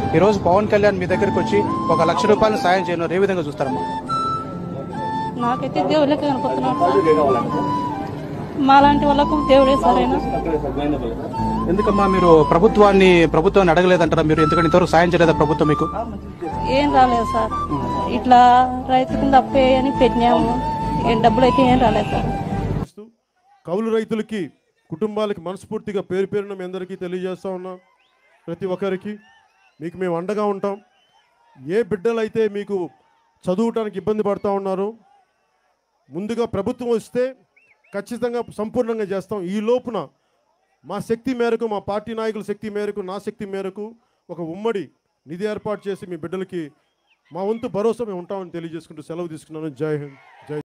ఈ రోజు పవన్ కళ్యాణ్ మీ దగ్గరికి వచ్చి ఒక లక్ష రూపాయలు సాయం చేయను ఏ విధంగా చూస్తారమ్మా నాకైతే దేవుళ్ళకి కనపడుతున్నాడు మాలాంటి వాళ్ళకు దేవుడే సరైన ఎందుకమ్మా మీరు ప్రభుత్వాన్ని ప్రభుత్వాన్ని అడగలేదంటారా మీరు ఎందుకంటే ఇంతవరకు సాయం చేయలేదా ప్రభుత్వం మీకు ఏం రాలేదు సార్ ఇట్లా రైతు కింద అప్పే అని పెట్టినాము ఏం డబ్బులు అయితే ఏం రాలేదు సార్ చేస్తూ కౌలు రైతులకి కుటుంబాలకి మనస్ఫూర్తిగా పేరు పేరున మీ అందరికీ తెలియజేస్తా ఉన్నాం ప్రతి ఒక్కరికి మీకు మేము అండగా ఉంటాం ఏ బిడ్డలైతే మీకు చదువుటానికి ఇబ్బంది పడుతూ ఉన్నారో ముందుగా ప్రభుత్వం వస్తే ఖచ్చితంగా సంపూర్ణంగా చేస్తాం ఈ లోపున మా శక్తి మేరకు మా పార్టీ నాయకుల శక్తి మేరకు నా శక్తి మేరకు ఒక ఉమ్మడి నిధి ఏర్పాటు చేసి మీ బిడ్డలకి మా వంతు భరోసా మేము ఉంటామని తెలియజేసుకుంటూ సెలవు తీసుకున్నాను జై హింద్ జై